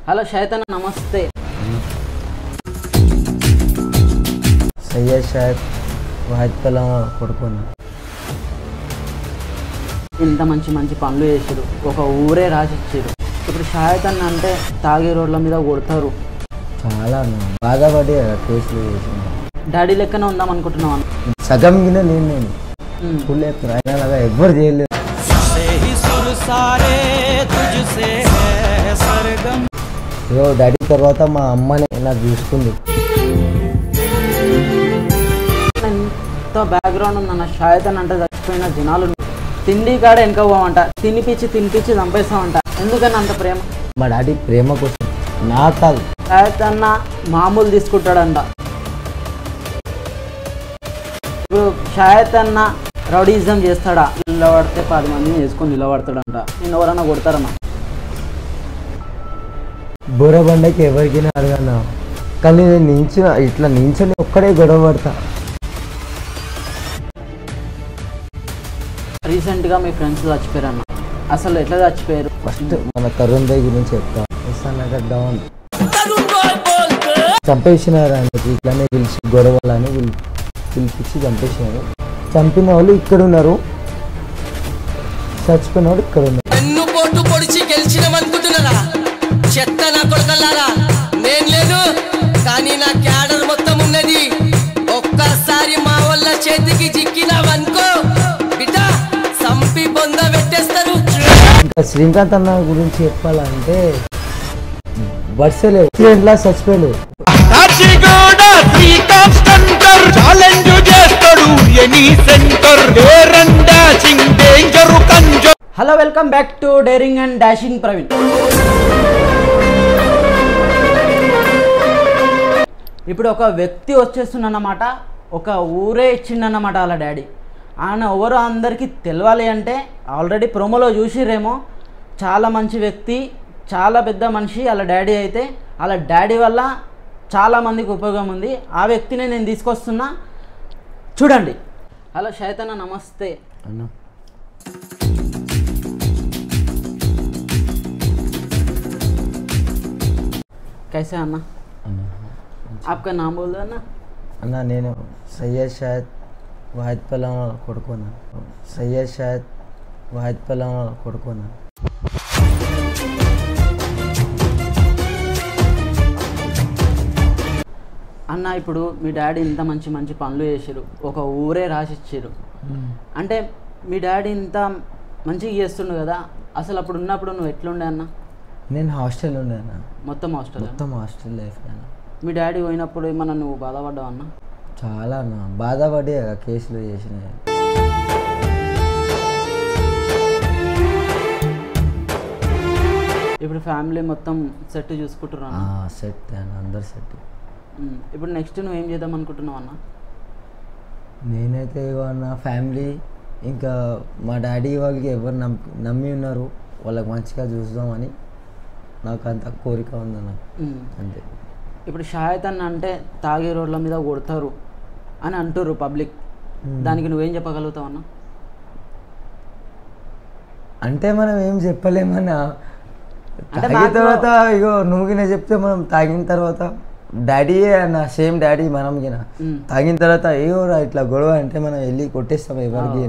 Hello శైతన్ నమస్తే సయ్యద్ షాయద్ వాహిద్ కలాం కొడుకున్నా ఇంత మంచి మంచి పనులు చేసారు ఒక ఊరే రాసిచ్చారు ఇప్పుడు షాయతన్ అంటే తాగే రోడ్ల మీద కొడతారు చాలా అన్న బాధపడి ఆ కేసులు చేసిన డాడీ లెక్కనే ఉందాం అనుకుంటున్నాం అన్న సగం గిన నేను నేను ఉమ్. ఫుల్ చెప్తాను అయినా లాగా ఎవ్వరు చేయలేదు ఇగో డాడీ తర్వాత మా అమ్మని నాకు చూసుకుంది ఎంత బ్యాక్గ్రౌండ్ ఉందన్న షాయతన్ అంటే చచ్చిపోయిన జనాలు తిండి కాడ వెనక పోవంట తినిపించి తినిపించి చంపేస్తామంట ఎందుకని అంత ప్రేమ మా డాడీ ప్రేమ కోసం నా కాదు షాయతన్న మామూలు తీసుకుంటాడంట ఇప్పుడు షాయతన్న రౌడీజం చేస్తాడా నిలబడితే పది మందిని వేసుకొని నిలబడతాడంట నేను ఎవరన్నా కొడతారన్నా బోరబండకి ఎవరికైనా అడగన్నా కానీ నేను నించిన ఇట్లా నించని ఒక్కడే గొడవ పడతా రీసెంట్గా మీ ఫ్రెండ్స్ చచ్చిపోయారన్న అసలు ఎట్లా చచ్చిపోయారు ఫస్ట్ మన తరుణ్ భాయ్ గురించి చెప్తా నగర్ డౌన్ చంపేసినారు అందుకు ఇట్లానే పిలిచి గొడవలని పిలి పిలిపించి చంపేసినారు చంపిన వాళ్ళు ఇక్కడ ఉన్నారు చచ్చిపోయిన వాళ్ళు ఇక్కడ ఉన్నారు ఎన్ను పోటు పొడిచి గెలిచినామనుకుంటున్నారా చెత్త నా కొడకల్లారా నేను లేను కానీ నా క్యాడర్ మొత్తం ఉన్నది ఒక్కసారి మా వాళ్ళ చేతికి చిక్కినావనుకో బిడ్డ సంపి బొంద పెట్టేస్తారు ఇంకా శ్రీకాంత్ అన్న గురించి చెప్పాలంటే వర్షలే యాక్సిడెంట్లా చచ్చిపోయాడు కాచిగూడ శ్రీకాంత్ సెంటర్ ఛాలెంజ్ చేస్తాడు any centre daring dashing danger కంజర్ hello welcome back to daring and dashing Praveen ఇప్పుడు ఒక వ్యక్తి వచ్చేస్తుందన్నమాట ఒక ఊరే ఇచ్చిండన్నమాట వాళ్ళ డాడీ ఆయన ఎవరో అందరికీ తెలవాలి అంటే ఆల్రెడీ ప్రోమోలో చూసిరేమో చాలా మంచి వ్యక్తి చాలా పెద్ద మనిషి వాళ్ళ డాడీ అయితే వాళ్ళ డాడీ వల్ల చాలా మందికి ఉపయోగం ఉంది ఆ వ్యక్తిని నేను తీసుకొస్తున్నా చూడండి హలో శైతన్న నమస్తే అన్న कैसे आना అన్న आपका नाम बोल दो ना అన్న నేను సయ్యద్ షాయద్ వాహిద్ పలాం కొడుకున్నా సయ్యద్ షాయద్ వాహిద్ పలాం కొడుకున్నా అన్న ఇప్పుడు మీ డాడీ ఇంత మంచి మంచి పనులు చేసారు ఒక ఊరే రాసిచ్చారు అంటే మీ డాడీ ఇంత మంచిగా చేస్తుండు కదా అసలు అప్పుడు ఉన్నప్పుడు నువ్వు ఎట్లుండే అన్న నేను హాస్టల్ ఉండే అన్న మొత్తం హాస్టల్ మొత్తం హాస్టల్ లైఫ్ అన్న మీ డాడీ పోయినప్పుడు ఏమన్నా నువ్వు బాధపడ్డావు అన్న చాలా అన్న బాధపడి ఆ కేసులు చేసిన ఇప్పుడు ఫ్యామిలీ మొత్తం సెట్ చూసుకుంటున్నాను సెట్ అన్న అందరు సెట్ ఇప్పుడు నెక్స్ట్ నువ్వు ఏం చేద్దాం అనుకుంటున్నావు అన్న నేనైతే ఇగో అన్న ఫ్యామిలీ ఇంకా మా డాడీ వాళ్ళకి ఎవరు నమ్మి నమ్మి ఉన్నారు వాళ్ళకి మంచిగా చూద్దామని నాకు అంత కోరిక ఉందన్న ఉమ్. అంతే ఇప్పుడు షాయత్ అన్న అంటే తాగే రోడ్ల మీద కొడతారు అని అంటుర్రు పబ్లిక్ దానికి నువ్వేం చెప్పగలుగుతావు అన్న అంటే మనం ఏం చెప్పలేమన్నా అంటే తాగిన మాకు- తర్వాత ఇగో నువ్వు గిన చెప్తే మనం తాగిన తర్వాత డాడీయే అన్న సేమ్ డాడీ మనం గిన ఉమ్. తాగిన తర్వాత అయ్యో రా ఇట్లా గొడవ అంటే మనం వెళ్ళి కొట్టేస్తాం ఎవరికి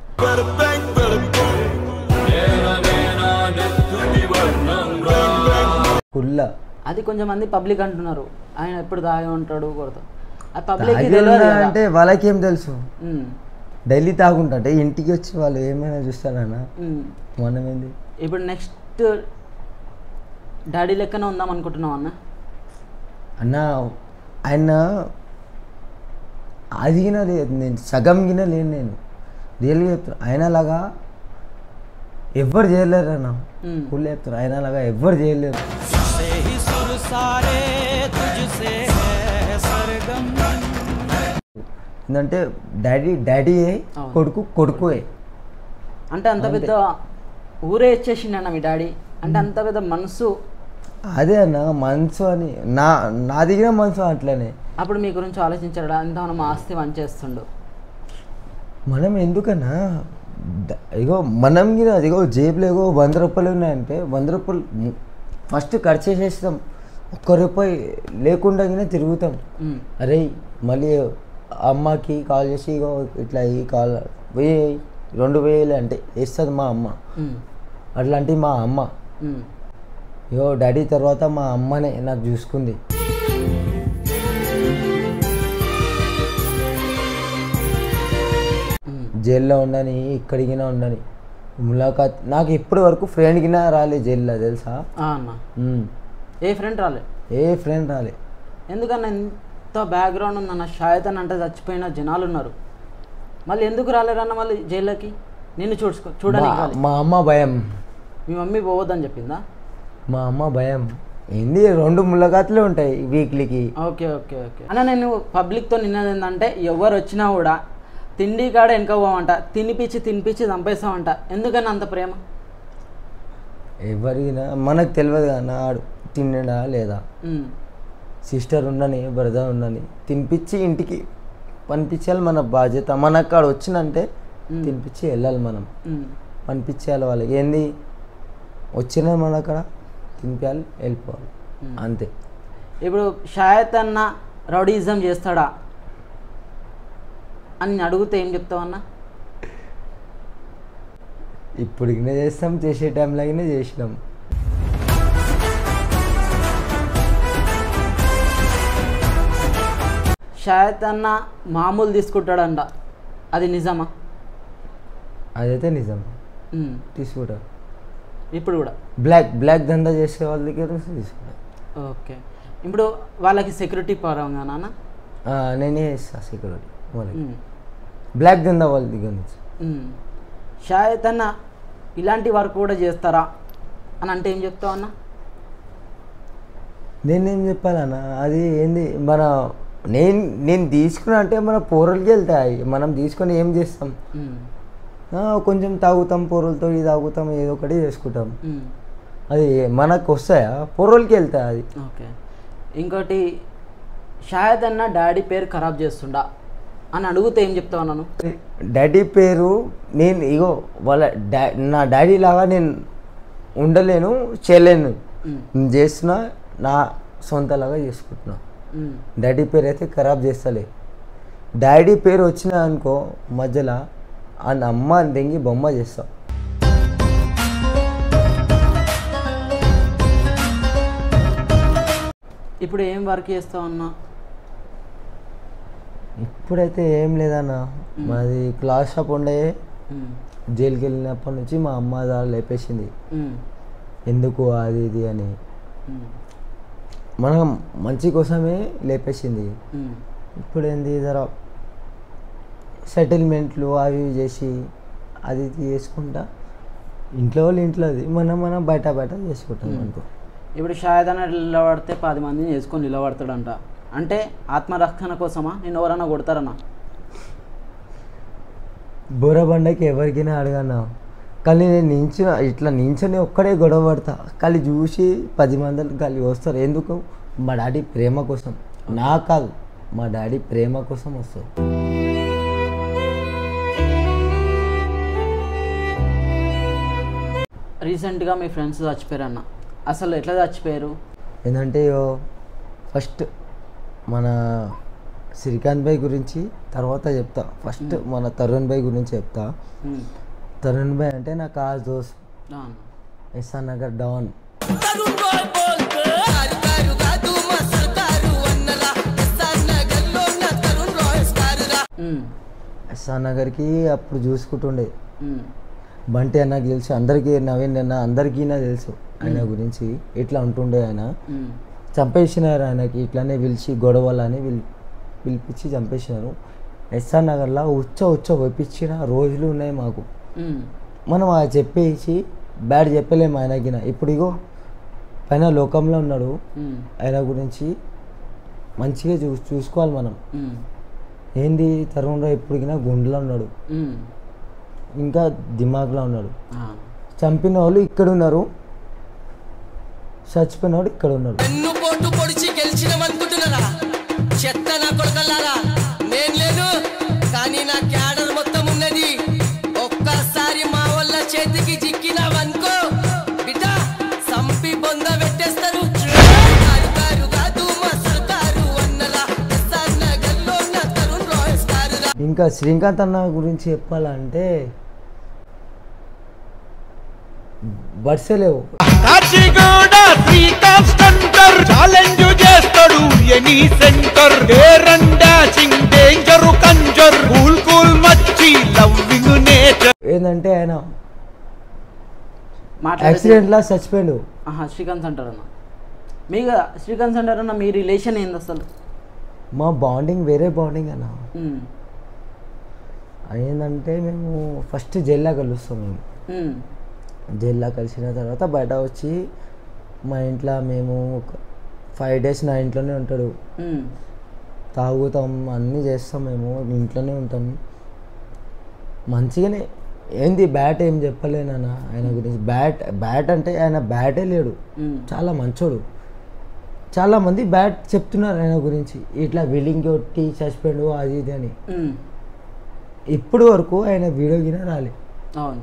కుల్ల అది కొంచెం మంది పబ్లిక్ అంటున్నారు ఆయన ఎప్పుడు తాగి ఉంటాడు కొడతాడు అది పబ్లిక్ తాగి తెలియదు ఉన్నా కదా అంటే వాళ్ళకేం తెలుసు ఉమ్, డైలీ తాగుంటా అంటే ఇంటికి వచ్చి వాళ్ళు ఏమైనా చూస్తారన్న ఉమ్. మనం ఏంది ఇప్పుడు నెక్స్ట్ డాడీ లెక్కనే ఉందాం అనుకుంటున్నావు అన్న అన్న ఆయన అది గిన లేదు నేను సగం గిన లేను నేను రియల్గా చెప్తాను ఆయనలాగా ఎవ్వరు చేయలేరు అన్న ఉమ్. ఫుల్ చెప్తారు ఆయనలాగా ఎవ్వరు చేయలేరు ఎందుకంటే డాడీ డాడీ అవును. కొడుకు కొడుకుయే అంటే అంత పెద్ద ఊరే ఇచ్చేసిండన్న మీ డాడీ అంటే అంత పెద్ద మనసు అదే అన్న మనసు అని నా నా దగ్గర మనసు అట్లనే అప్పుడు మీ గురించి ఆలోచించాడు అంత మనం ఆస్తి వంచేస్తుండు మనం ఎందుకన్నా ద- ఇగో మనం గిన ఇగో జేబులో ఇగో వంద రూపాయలు ఉన్నాయంటే వంద రూపాయలు ము- ఫస్ట్ ఖర్చు చేసేస్తాం ఒక్క రూపాయి లేకుండా తిరుగుతాం ఉమ్, అరే మళ్ళీ అమ్మకి కాల్ చేసి ఇగో ఇట్లా ఈ కాల్ వెయ్యి రెండు వేలు అంటే వేస్తుంది మా అమ్మ ఉమ్, అట్లాంటి మా అమ్మ ఉమ్, ఇగో డాడీ తర్వాత మా అమ్మనే నాకు చూసుకుంది ఉమ్. జైల్లో ఉండని ఇక్కడికినా ఉండని ములాఖాత్ నాకు ఇప్పటి వరకు ఫ్రెండ్కినా రాలే జైల్లో తెలుసా ఆ అన్న ఉమ్. ఏ ఫ్రెండ్ రాలే ఏ ఫ్రెండ్ రాలే ఎందుకన్నా ఎంత బ్యాక్గ్రౌండ్ ఉందన్న షాయతన్ అంటే చచ్చిపోయిన జనాలు ఉన్నారు మళ్ళీ ఎందుకు రాలేరన్న మళ్ళీ జైల్లోకి నిన్ను చూసుకో చూడడానికి మా- రాలే. మా అమ్మ భయం మీ మమ్మీ పోవద్దని చెప్పిందా మా అమ్మ భయం ఏంది రెండు ములాఖాతులే ఉంటాయి వీక్లీకి ఓకే ఓకే ఓకే అన్న నేను పబ్లిక్తో నిన్నది ఏంటంటే ఎవరు వచ్చినా కూడా తిండి కాడ వెనక పోవంట తినిపించి తినిపించి చంపేస్తామంట ఎందుకని అంత ప్రేమ ఎవరికైనా మనకు తెలియదు కదా ఆడు తిన్నడా లేదా ఉమ్, సిస్టర్ ఉండని బ్రదర్ ఉండని తినిపించి ఇంటికి పంపించాలి మన బాధ్యత మన అక్కడ వచ్చినంటే తినిపించి వెళ్ళాలి మనం ఉమ్, పంపించేయాలి వాళ్ళకి ఏంది వచ్చినా మన అక్కడ తినిపించాలి వెళ్ళిపోవాలి అంతే ఇప్పుడు షాయత్ అన్న రౌడీజం చేస్తాడా అని అడిగితే ఏం చెప్తావన్నా ఇప్పటికినే చేస్తాం చేసే టైంలాగానే చేసినాం షాయత్ అన్న మామూలు తీసుకుంటాడంట అది నిజమా అదైతే నిజం ఉమ్, తీసుకుంటా ఇప్పుడు కూడా బ్లాక్ బ్లాక్ దందా చేసే వాళ్ళ దగ్గర నుంచి తీసుకుంటా ఓకే ఇప్పుడు వాళ్ళకి సెక్యూరిటీ పరంగా నాన్న ఆ, నేనే ఇస్తా సెక్యూరిటీ వాళ్ళకి ఉమ్, బ్లాక్ దందా వాళ్ళ దగ్గర నుంచి ఉమ్. షాయత్ అన్న ఇలాంటి వర్క్ కూడా చేస్తారా అని అంటే ఏం చెప్తావు అన్న నేనేం చెప్పాలన్నా అది ఏంది మన నేను నేను తీసుకున్నా అంటే మన పోరలకి వెళ్తాయి మనం తీసుకొని ఏం చేస్తాం ఉమ్, ఆ, కొంచెం తాగుతాం పోరలతో ఇది తాగుతాం ఏదో ఒకటి చేసుకుంటాం ఉమ్. అది మనకు వస్తాయా పోరలకి వెళ్తాయి అది ఓకే ఇంకోటి షాయద్ అన్న డాడీ పేరు ఖరాబ్ చేస్తుండా అని అడిగితే ఏం చెప్తావు నన్ను డాడీ పేరు నేను ఇగో వాళ్ళ డా నా డాడీ లాగా నేను ఉండలేను చేయలేను ఉమ్, నేను చేస్తున్నా నా సొంతలాగా చేసుకుంటున్నా ఉమ్, డాడీ పేరు అయితే ఖరాబ్ చేస్తలే డాడీ పేరు వచ్చినా అనుకో మధ్యలో ఆ అమ్మ దెంగి బొమ్మ చేస్తా ఇప్పుడు ఏం వర్క్ చేస్తావు అన్న ఇప్పుడైతే ఏం లేదన్న మాది క్లాస్ షాప్ ఉండే ఉమ్, జైలుకి వెళ్ళినప్పటి నుంచి మా అమ్మ దాని లేపేసింది ఉమ్, ఎందుకు అది ఇది అని ఉమ్, మనం మంచి కోసమే లేపేసింది ఉమ్, ఇప్పుడు ఏంది జర సెటిల్మెంట్లు అవి ఇవి చేసి అది ఇది చేసుకుంటా ఇంట్లో వాళ్ళు ఇంట్లో అది మనం మనం బయట బయట చేసుకుంటాం అనుకో ఇప్పుడు షాయద్ అన్న నిలబడితే పది మందిని వేసుకొని నిలబడతాడంట అంటే ఆత్మరక్షణ కోసమా నేను ఎవరన్నా కొడతారన్నా బోర బండకి ఎవరికైనా అడగన్నా కానీ నేను నించిన ఇట్లా నించొని ఒక్కడే గొడవ పడతా కానీ చూసి పది మంది కలిగి వస్తారు ఎందుకు మా డాడీ ప్రేమ కోసం నా కాదు మా డాడీ ప్రేమ కోసం వస్తారు రీసెంట్గా మీ ఫ్రెండ్స్ చచ్చిపోయారు అన్న అసలు ఎట్లా చచ్చిపోయారు ఏంటంటే ఫస్ట్ మన శ్రీకాంత్ భాయ్ గురించి తర్వాత చెప్తా ఫస్ట్ మన తరుణ్ భాయ్ గురించి చెప్తా ఉమ్, తరుణ్ భాయ్ అంటే నా కాజ్ దోస్త్ ఆ అన్న. ఎస్ఆర్ నగర్ డౌన్ తరుణ్ బాయ్ బోల్తే కారు కారు కాదు మస్తు కారు అన్నలా ఎస్ఆర్ నగర్లో ఉన్న తరుణ్ రాయ్ స్టార్ రా ఉమ్, ఎస్ఆర్ నగర్కి అప్పుడు చూసుకుంటుండే ఉమ్, బంటి అన్నకు తెలుసు అందరికీ నవీన్ అన్న అందరికీ నాకు తెలుసు ఆయన గురించి ఎట్లా ఉంటుండే ఆయన ఉమ్, చంపేసినారు ఆయనకి ఇట్లానే పిలిచి గొడవలని పిలి పిలిపించి చంపేసినారు ఎస్ఆర్ నగర్లో ఉచ్చ ఉచ్చ ఒప్పించిన రోజులు ఉన్నాయి మాకు ఉమ్, మనం ఆ చెప్పేసి బ్యాడ్ చెప్పలేము ఆయనకి ఇప్పుడు ఇగో పైన లోకంలో ఉన్నాడు ఉమ్, ఆయన గురించి మంచిగా చూ చూసుకోవాలి మనం ఉమ్, ఏంది తరుణ్ ఇప్పటికినా గుండెలో ఉన్నాడు ఉమ్, ఇంకా దిమాగ్లో ఉన్నాడు ఆ. చంపిన వాళ్ళు ఇక్కడ ఉన్నారు చచ్చిపోయిన వాడు ఇక్కడ ఉన్నాడు పెన్ను పోటు పొడిచి గెలిచినమనుకుంటున్నారా చెత్త నా కొడకల్లారా నేను లేను కానీ నా క్యాడర్ మొత్తం ఉన్నది ఒక్కసారి మా వల్ల చేతికి చిక్కినావనుకో బిడ్డ సంపి బొంద పెట్టే ఇంకా శ్రీకాంత్ అన్న గురించి చెప్పాలంటే బడ్సే లేవు కాచిగూడ శ్రీకాంత్ స్టంటర్ ఛాలెంజ్ చేస్తాడు any centre daring dashing danger కంజర్ కూల్ కూల్ మచ్చి లవ్వింగ్ నేచర్ ఏంటంటే ఆయన మాట్లాడే యాక్సిడెంట్లో చచ్చిపోయాడు ఆహా శ్రీకాంత్ సెంటర్ అన్న మీకు శ్రీకాంత్ సెంటర్ అన్న మీ రిలేషన్ ఏంది అసలు మా బాండింగ్ వేరే బాండింగ్ అన్న ఉమ్, ఏంటంటే మేము ఫస్ట్ జైల్లో కలుస్తాం మేము ఉమ్, జైల్లో కలిసిన తర్వాత బయట వచ్చి మా ఇంట్లో మేము ఒక ఫైవ్ డేస్ నా ఇంట్లోనే ఉంటాడు ఉమ్, తాగుతాం అన్నీ చేస్తాం మేము ఇంట్లోనే ఉంటాం మంచిగానే ఏంది బ్యాట్ ఏం చెప్పలేనన్న ఆయన గురించి బ్యాట్ బ్యాట్ అంటే ఆయన బ్యాటే లేడు ఉమ్, చాలా మంచోడు చాలా మంది బ్యాట్ చెప్తున్నారు ఆయన గురించి ఇట్లా బిల్డింగ్ కొట్టి చచ్చిపోయాడు అది ఇది అని ఉమ్, ఇప్పుడు వరకు ఆయన వీడియో గిన రాలే అవును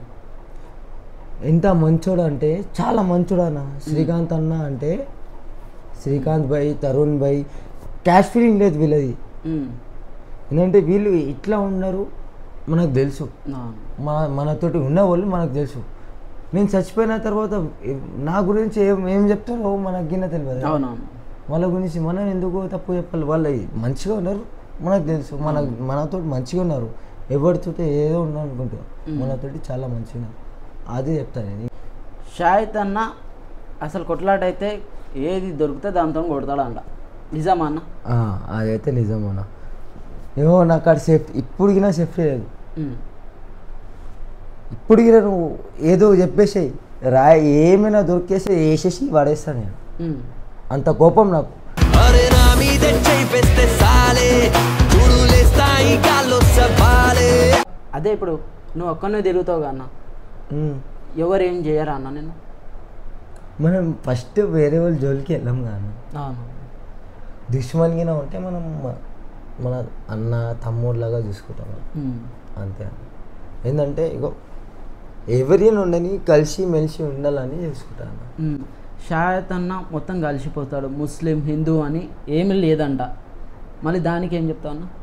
ఎంత మంచోడు అంటే చాలా మంచోడు అన్న శ్రీకాంత్ అన్న అంటే శ్రీకాంత్ భాయ్ తరుణ్ భాయ్ క్యాష్ ఫీలింగ్ లేదు వీళ్ళది ఉమ్, ఎందుకంటే వీళ్ళు ఇట్లా ఉన్నారు మనకు తెలుసు అవును మన మనతోటి ఉన్న వాళ్ళు మనకు తెలుసు నేను చచ్చిపోయిన తర్వాత నా గురించి ఏం ఏం చెప్తారో మనకి గిన్న తెలియదు అవునవును వాళ్ళ గురించి మనం ఎందుకు తప్పు చెప్పాలి వాళ్ళు మంచిగా ఉన్నారు మనకు తెలుసు మన మనతో మంచిగా ఉన్నారు ఎవరితో ఏదో ఉన్నారు అనుకుంటా మనతోటి చాలా మంచిగా ఉన్నారు అది చెప్తాను నేను షాహిద్ అన్న అసలు కొట్లాట అయితే ఏది దొరికితే దాంతో కొడతాడు అంట నిజమా అన్న ఆ, అదైతే నిజమన్నా ఏమో నాకు అక్కడ సేఫ్టీ ఇప్పుడు గినా సేఫ్టీ లేదు ఉమ్, ఇప్పుడు గిన నువ్వు ఏదో చెప్పేసాయి రా ఏమైనా దొరికేసి వేసేసి పడేస్తాను నేను ఉమ్, అంత కోపం నాకు అరే నా మీద చేయిస్తే సాలే తుడులేస్తాయి గాల్లో సవాలే అదే ఇప్పుడు నువ్వు ఒక్కనే తిరుగుతావు అన్న ఉమ్. ఎవరు ఏం చేయరా అన్న నేను మనం ఫస్ట్ వేరే వాళ్ళ జోలికి వెళ్ళాం కానీ అవును దుష్మన్గిన ఉంటే మనం మ- మన అన్న తమ్ముడిలాగా చూసుకుంటాం ఉమ్, అంతే ఏంటంటే ఇగో ఎవరైనా ఉండని కలిసి మెలిసి ఉండాలని చూసుకుంటాను ఉమ్. షాయత్ అన్న మొత్తం కలిసిపోతాడు ముస్లిం హిందూ అని ఏమీ లేదంట మళ్ళీ దానికి ఏం చెప్తావు అన్న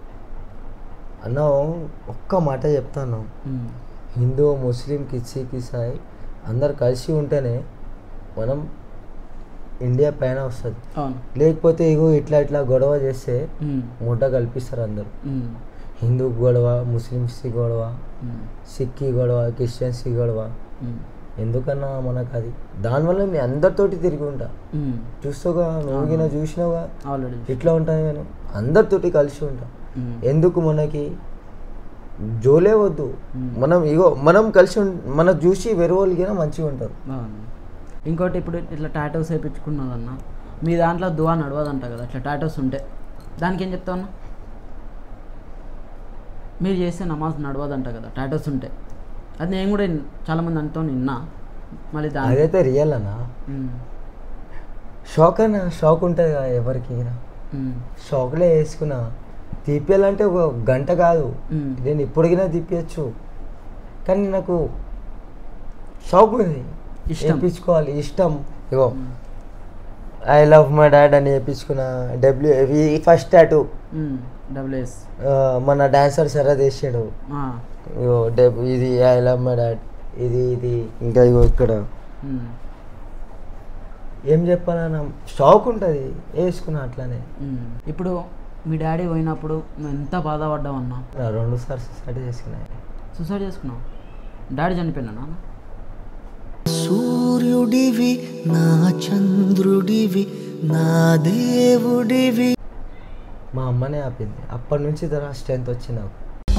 అన్న ఒక్క మాట చెప్తాను ఉమ్, హిందూ ముస్లిం కిస్సి కిసాయి అందరు కలిసి ఉంటేనే మనం ఇండియా పైన వస్తుంది అవును లేకపోతే ఇగో ఇట్లా ఇట్లా గొడవ చేస్తే ఉమ్, మూట కల్పిస్తారు అందరు ఉమ్, హిందూ గొడవ ముస్లిమ్స్కి గొడవ ఉమ్, సిక్కి గొడవ క్రిస్టియన్స్కి గొడవ ఉమ్, ఎందుకన్నా మనకు అది దానివల్ల నేను అందరితోటి తిరిగి ఉంటా ఉమ్. చూస్తావుగా నువ్వు గిన చూసినావుగా ఆల్రెడీ ఇట్లా ఉంటాను నేను అందరితోటి కలిసి ఉంటా ఉమ్, ఎందుకు మనకి జోలే వద్దు మ్మ్. మనం ఇగో మనం కలిసి ఉం- మనకు చూసి వేరే వాళ్ళు గిన మంచిగా ఉంటారు అవును ఇంకోటి ఇప్పుడు ఇట్లా టాటోస్ వేయించుకున్నదన్న మీ దాంట్లో దువా నడవదంట కదా ఇట్లా టాటోస్ ఉంటే దానికి ఏం చెప్తావు అన్న మీరు చేస్తే నమాజ్ నడవదంట కదా టాటోస్ ఉంటే అది నేను కూడా ఇన్- చాలామంది అంటూ నిన్నా మళ్ళీ దాని అదైతే రియల్ అన్న ఉమ్, షాక్ అన్న షాక్ ఉంటుంది కదా ఎవరికి గిన ఉమ్, షాక్లే వేసుకున్నా తీపియాలంటే ఒక గంట కాదు ఉమ్. నేను ఇప్పటికైనా తీపియచ్చు కానీ నాకు షాక్ ఉంది ఇష్టం. వేయించుకోవాలి ఇష్టం ఇగో ఐ లవ్ మై డాడ్ అని వేయించుకున్నా W first tattoo um, W S మన డాన్సర్ శరద్ వేసాడు ఆ, ఇగో డబ్ ఇది ఐ లవ్ మై డాడ్ ఇది ఇది ఇంకా ఇగో ఇక్కడ ఉమ్, ఏం చెప్పాలన్నా షాక్ ఉంటుంది వేసుకున్నా అట్లానే ఉమ్. ఇప్పుడు మీ డాడీ పోయినప్పుడు నువ్వు ఎంత బాధపడ్డావు అన్నా నా రెండు సార్లు స్టార్ట్ చేసుకున్నా సూసైడ్ చేసుకున్నావు డాడీ చనిపోయినా నాన్న సూర్యుడివి నా చంద్రుడివి నా దేవుడివి మా అమ్మనే ఆపింది అప్పటి నుంచి తన స్ట్రెంత్ వచ్చింది నాకు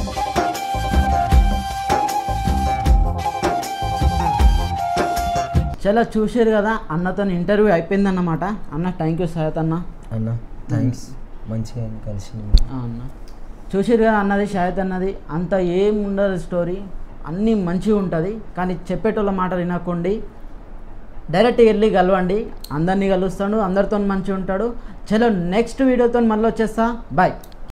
చాలా చూసారు కదా అన్నతో ఇంటర్వ్యూ అయిపోయిందన్నమాట అన్న థ్యాంక్ యూ సహాయత్ అన్న అన్న థ్యాంక్స్ మంచిగా కలిసి ఆ అన్న చూసారు కదా అన్నది షాయత్ అన్నది అంత ఏం ఉండదు స్టోరీ అన్నీ మంచిగా ఉంటుంది కానీ చెప్పేటోళ్ళ మాట వినకండి డైరెక్ట్ వెళ్ళి కలవండి అందరినీ కలుస్తాడు అందరితో మంచిగా ఉంటాడు చలో నెక్స్ట్ వీడియోతో మళ్ళీ వచ్చేస్తా బాయ్